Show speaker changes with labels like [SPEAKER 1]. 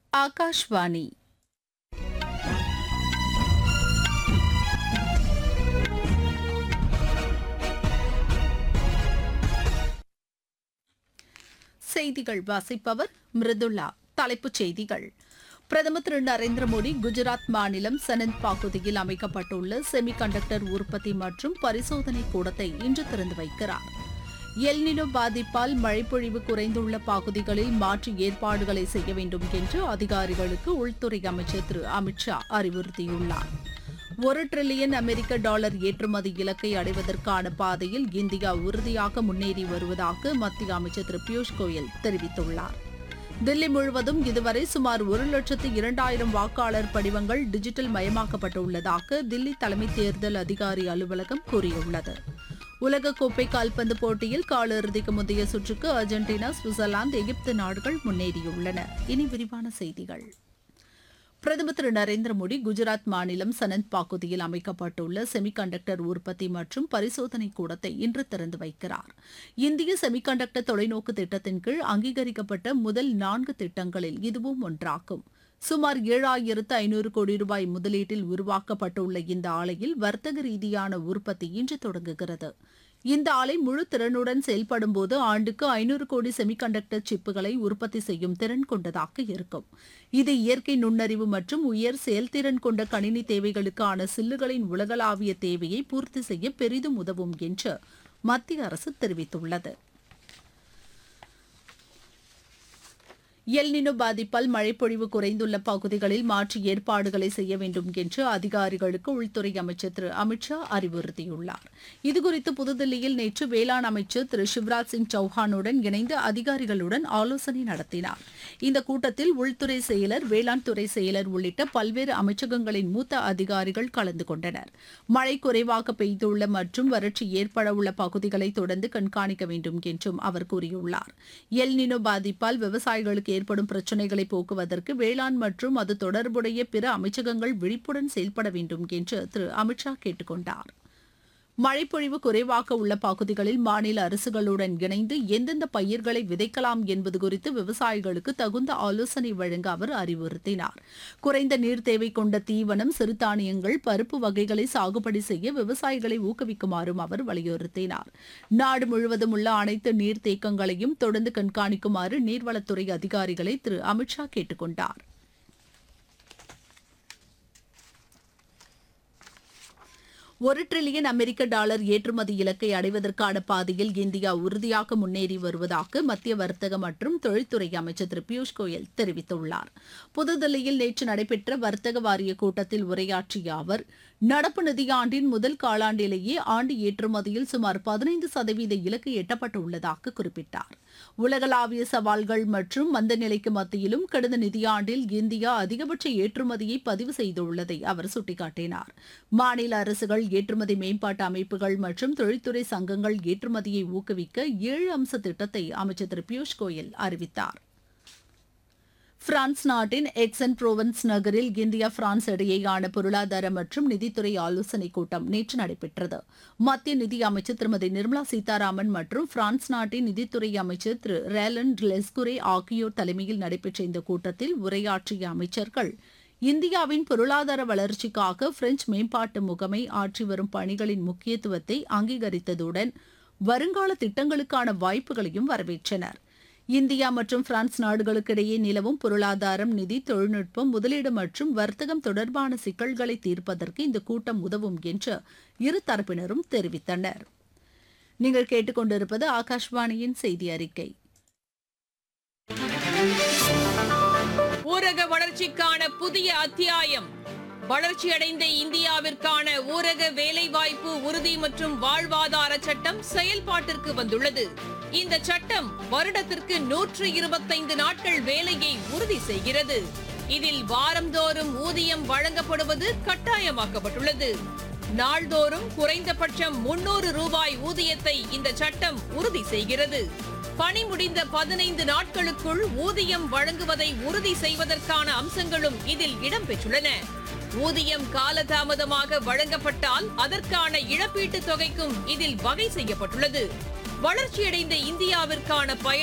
[SPEAKER 1] ఆకాశవాణి செய்திகள் வாசிப்பவர் மிருதுளா தலைப்புச் செய்திகள் பிரதமர் திரு நரேந்திர மோடி குஜராத் மாநிலம் சனந்த் பகுதியில் அமைக்கப்பட்டுள்ள செமிகண்டக்டர் உற்பத்தி மற்றும் பரிசோதனை கூடத்தை இன்று திறந்து வைக்கிறார் எல்நிலோ பாதிப்பால் மழைப்பொழிவு குறைந்துள்ள பகுதிகளில் மாற்று ஏற்பாடுகளை செய்ய வேண்டும் என்று அதிகாரிகளுக்கு உள்துறை அமைச்சர் திரு அமித் ஷா அறிவுறுத்தியுள்ளார் ஒரு டிரில்லியன் அமெரிக்க டாலர் ஏற்றுமதி இலக்கை அடைவதற்கான பாதையில் இந்தியா உறுதியாக முன்னேறி வருவதாக மத்திய அமைச்சர் திரு பியூஷ் கோயல் தெரிவித்துள்ளார் தில்லி முழுவதும் இதுவரை சுமார் ஒரு லட்சத்து இரண்டாயிரம் வாக்காளர் படிவங்கள் டிஜிட்டல் மயமாக்கப்பட்டுள்ளதாக தில்லி தலைமை தேர்தல் அதிகாரி அலுவலகம் கூறியுள்ளது உலகக்கோப்பை கால்பந்து போட்டியில் காலிறுதிக்கு முந்தைய சுற்றுக்கு அர்ஜென்டினா சுவிட்சர்லாந்து எகிப்து நாடுகள் முன்னேறியுள்ளன இனி விரிவான செய்திகள் பிரதமர் திரு நரேந்திர மோடி குஜராத் மாநிலம் சனந்த் பகுதியில் அமைக்கப்பட்டுள்ள செமிகண்டக்டர் உற்பத்தி மற்றும் பரிசோதனை கூடத்தை இன்று திறந்து வைக்கிறார் இந்திய செமிகண்டக்டர் தொலைநோக்கு திட்டத்தின் கீழ் அங்கீகரிக்கப்பட்ட முதல் நான்கு திட்டங்களில் இதுவும் ஒன்றாகும் சுமார் ஏழாயிரத்து ஐநூறு கோடி ரூபாய் முதலீட்டில் உருவாக்கப்பட்டுள்ள இந்த ஆலையில் வர்த்தக ரீதியான உற்பத்தி இன்று தொடங்குகிறது இந்த ஆலை முழு திறனுடன் செயல்படும் போது ஆண்டுக்கு ஐநூறு கோடி செமிகண்டக்டர் சிப்புகளை உற்பத்தி செய்யும் திறன் கொண்டதாக இருக்கும் இது இயற்கை நுண்ணறிவு மற்றும் உயர் செயல்திறன் கொண்ட கணினி தேவைகளுக்கான சில்லுகளின் உலகளாவிய தேவையை பூர்த்தி செய்ய பெரிதும் உதவும் என்று மத்திய அரசு தெரிவித்துள்ளது எல்நினோ பாதிப்பால் மழைப்பொழிவு குறைந்துள்ள பகுதிகளில் மாற்று ஏற்பாடுகளை செய்ய வேண்டும் என்று அதிகாரிகளுக்கு உள்துறை அமைச்சர் திரு அமித் ஷா அறிவுறுத்தியுள்ளார் இதுகுறித்து புதுதில்லியில் நேற்று வேளாண் அமைச்சர் திரு சிவராஜ் சிங் சௌஹானுடன் இணைந்து அதிகாரிகளுடன் ஆலோசனை நடத்தினார் இந்த கூட்டத்தில் உள்துறை செயலர் வேளாண் துறை செயலர் உள்ளிட்ட பல்வேறு அமைச்சகங்களின் மூத்த அதிகாரிகள் கலந்து கொண்டனர் மழை குறைவாக பெய்துள்ள மற்றும் வறட்சி ஏற்பட உள்ள பகுதிகளை தொடர்ந்து கண்காணிக்க வேண்டும் என்றும் அவர் கூறியுள்ளார் எல்நினோ பாதிப்பால் விவசாயிகளுக்கு ஏற்படும் பிரச்சினைகளை போக்குவதற்கு வேளாண் மற்றும் அது தொடர்புடைய பிற அமைச்சகங்கள் விழிப்புடன் செயல்பட வேண்டும் என்று திரு அமித்ஷா கேட்டுக் கொண்டார் மழைப்பொழிவு குறைவாக உள்ள பகுதிகளில் மாநில அரசுகளுடன் இணைந்து எந்தெந்த பயிர்களை விதைக்கலாம் என்பது குறித்து விவசாயிகளுக்கு தகுந்த ஆலோசனை வழங்க அவர் அறிவுறுத்தினார் குறைந்த நீர் தேவை கொண்ட தீவனம் சிறுதானியங்கள் பருப்பு வகைகளை சாகுபடி செய்ய விவசாயிகளை ஊக்குவிக்குமாறும் அவர் வலியுறுத்தினார் நாடு முழுவதும் உள்ள அனைத்து நீர்த்தேக்கங்களையும் தொடர்ந்து கண்காணிக்குமாறு நீர்வளத்துறை அதிகாரிகளை திரு அமித்ஷா கேட்டுக் கொண்டார் ஒரு டிரில்லியன் அமெரிக்க டாலர் ஏற்றுமதி இலக்கை அடைவதற்கான பாதையில் இந்தியா உறுதியாக முன்னேறி வருவதாக மத்திய வர்த்தக மற்றும் தொழில்துறை அமைச்சர் திரு பியூஷ் கோயல் தெரிவித்துள்ளார் புதுதில்லியில் நேற்று நடைபெற்ற வர்த்தக வாரிய கூட்டத்தில் உரையாற்றிய அவர் நடப்பு நிதியாண்டின் முதல் காலாண்டிலேயே ஆண்டு ஏற்றுமதியில் சுமார் பதினைந்து சதவீத இலக்கு எட்டப்பட்டுள்ளதாக குறிப்பிட்டார் உலகளாவிய சவால்கள் மற்றும் மந்த நிலைக்கு மத்தியிலும் கடந்த நிதியாண்டில் இந்தியா அதிகபட்ச ஏற்றுமதியை பதிவு செய்துள்ளதை அவர் சுட்டிக்காட்டினார் மாநில அரசுகள் ஏற்றுமதி மேம்பாட்டு அமைப்புகள் மற்றும் தொழில்துறை சங்கங்கள் ஏற்றுமதியை ஊக்குவிக்க ஏழு அம்ச திட்டத்தை அமைச்சர் திரு பியூஷ் கோயல் அறிவித்தார் பிரான்ஸ் நாட்டின் எக்ஸன் புரோவன்ஸ் நகரில் இந்தியா பிரான்ஸ் இடையேயான பொருளாதார மற்றும் நிதித்துறை ஆலோசனைக் கூட்டம் நேற்று நடைபெற்றது மத்திய நிதி அமைச்சர் திருமதி நிர்மலா சீதாராமன் மற்றும் பிரான்ஸ் நாட்டின் நிதித்துறை அமைச்சர் திரு ரேலன் லெஸ்குரே ஆகியோர் தலைமையில் நடைபெற்ற இந்த கூட்டத்தில் உரையாற்றிய அமைச்சர்கள் இந்தியாவின் பொருளாதார வளர்ச்சிக்காக பிரெஞ்சு மேம்பாட்டு முகமை ஆற்றி வரும் பணிகளின் முக்கியத்துவத்தை அங்கீகரித்ததுடன் வருங்கால திட்டங்களுக்கான வாய்ப்புகளையும் வரவேற்றனர் இந்தியா மற்றும் பிரான்ஸ் நாடுகளுக்கிடையே நிலவும் பொருளாதாரம் நிதி தொழில்நுட்பம் முதலீடு மற்றும் வர்த்தகம் தொடர்பான சிக்கல்களை தீர்ப்பதற்கு இந்த கூட்டம் உதவும் என்று இரு தரப்பினரும் தெரிவித்தனர் நீங்கள் கேட்டுக்கொண்டிருப்பது ஆகாஷ்வாணியின் செய்தி அறிக்கை
[SPEAKER 2] ஊரக வளர்ச்சிக்கான புதிய அத்தியாயம் வளர்ச்சியடைந்த இந்தியாவிற்கான ஊரக வேலைவாய்ப்பு உறுதி மற்றும் வாழ்வாதார சட்டம் செயல்பாட்டிற்கு வந்துள்ளது இந்த சட்டம் வருடத்திற்கு நூற்று இருபத்தைந்து நாட்கள் வேலையை உறுதி செய்கிறது இதில் வாரந்தோறும் ஊதியம் வழங்கப்படுவது கட்டாயமாக்கப்பட்டுள்ளது நாள்தோறும் குறைந்தபட்சம் முன்னூறு ரூபாய் ஊதியத்தை இந்த சட்டம் உறுதி செய்கிறது பணி முடிந்த பதினைந்து நாட்களுக்குள் ஊதியம் வழங்குவதை உறுதி செய்வதற்கான அம்சங்களும் இதில் இடம்பெற்றுள்ளன ஊதியம் காலதாமதமாக வழங்கப்பட்டால் அதற்கான இழப்பீட்டுத் தொகைக்கும் இதில் வகை செய்யப்பட்டுள்ளது வளர்ச்சியடைந்த இந்தியாவிற்கான பயன்